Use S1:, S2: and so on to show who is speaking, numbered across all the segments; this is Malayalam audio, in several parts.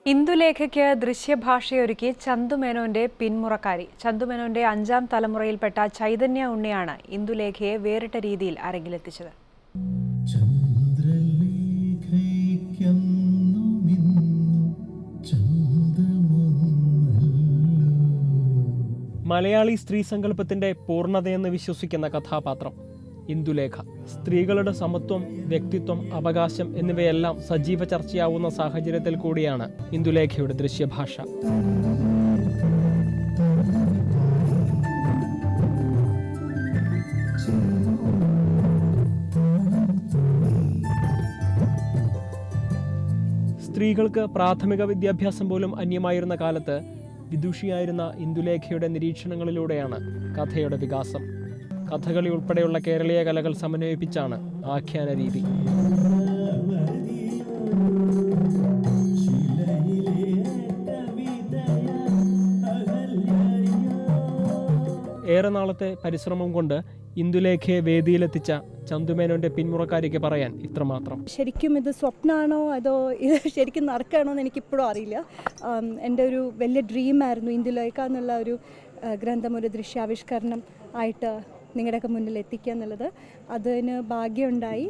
S1: ഇന്ദുലേഖയ്ക്ക് ദൃശ്യഭാഷയൊരുക്കി ചന്തുമേനോന്റെ പിന്മുറക്കാരി ചന്തുമേനോന്റെ അഞ്ചാം തലമുറയിൽപ്പെട്ട ചൈതന്യ ഉണ്ണിയാണ് ഇന്ദുലേഖയെ വേറിട്ട രീതിയിൽ അരങ്ങിലെത്തിച്ചത്
S2: ചന്ദ്രലേഖയ്ക്കെന്നുമിന്നു ചന്തമൊന്നല്ലോ
S3: മലയാളി സ്ത്രീ സങ്കല്പത്തിന്റെ പൂർണ്ണതയെന്ന് വിശ്വസിക്കുന്ന കഥാപാത്രം ഇന്ദുലേഖ സ്ത്രീകളുടെ സമത്വം വ്യക്തിത്വം അവകാശം എന്നിവയെല്ലാം സജീവ ചർച്ചയാവുന്ന സാഹചര്യത്തിൽ കൂടിയാണ് ഇന്ദുലേഖയുടെ ദൃശ്യഭാഷ സ്ത്രീകൾക്ക് പ്രാഥമിക വിദ്യാഭ്യാസം പോലും അന്യമായിരുന്ന കാലത്ത് വിദുഷിയായിരുന്ന ഇന്ദുലേഖയുടെ നിരീക്ഷണങ്ങളിലൂടെയാണ് കഥയുടെ വികാസം കഥകളി ഉൾപ്പെടെയുള്ള കേരളീയ കലകൾ സമന്വയിപ്പിച്ചാണ് ആഖ്യാന രീതി ഏറെ നാളത്തെ പരിശ്രമം കൊണ്ട് ഇന്ദുലേഖയെ വേദിയിലെത്തിച്ച ചന്തുമേനോന്റെ പിന്മുറക്കാരിക്ക് പറയാൻ ഇത്രമാത്രം
S4: ശരിക്കും ഇത് സ്വപ്നമാണോ അതോ ഇത് ശരിക്കും നടക്കുകയാണോ എന്ന് എനിക്കിപ്പോഴും അറിയില്ല ആം, എൻ്റെ ഒരു വലിയ ഡ്രീമായിരുന്നു ഇന്ദുലേഖ എന്നുള്ള ഒരു ആ, ഗ്രന്ഥം ഒരു ദൃശ്യാവിഷ്കരണം ആയിട്ട് നിങ്ങളുടെയൊക്കെ മുന്നിൽ എത്തിക്കുക എന്നുള്ളത് അതിന് ഭാഗ്യമുണ്ടായി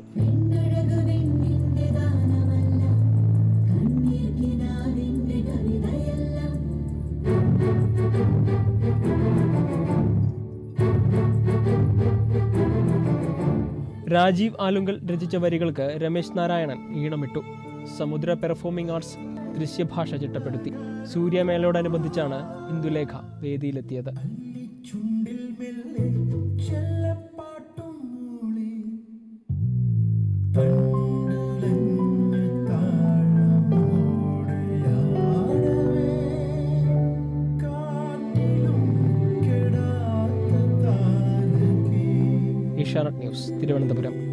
S3: രാജീവ് ആലുങ്കൽ രചിച്ച വരികൾക്ക് രമേശ് നാരായണൻ ഈണമിട്ടു സമുദ്ര പെർഫോമിംഗ് ആർട്സ് ദൃശ്യഭാഷ ചിട്ടപ്പെടുത്തി സൂര്യമേളയോടനുബന്ധിച്ചാണ് ഇന്ദുലേഖ വേദിയിലെത്തിയത്
S2: ചുണ്ടിൽ മെല്ലെ ചെല്ലപ്പാട്ടും മൂളി തണ്ടുലഞ്ഞ താളമോടെയാടവേ കാറ്റിലും കെടാത്ത താരകേ
S3: ഏഷ്യാനെറ്റ് ന്യൂസ് തിരുവനന്തപുരം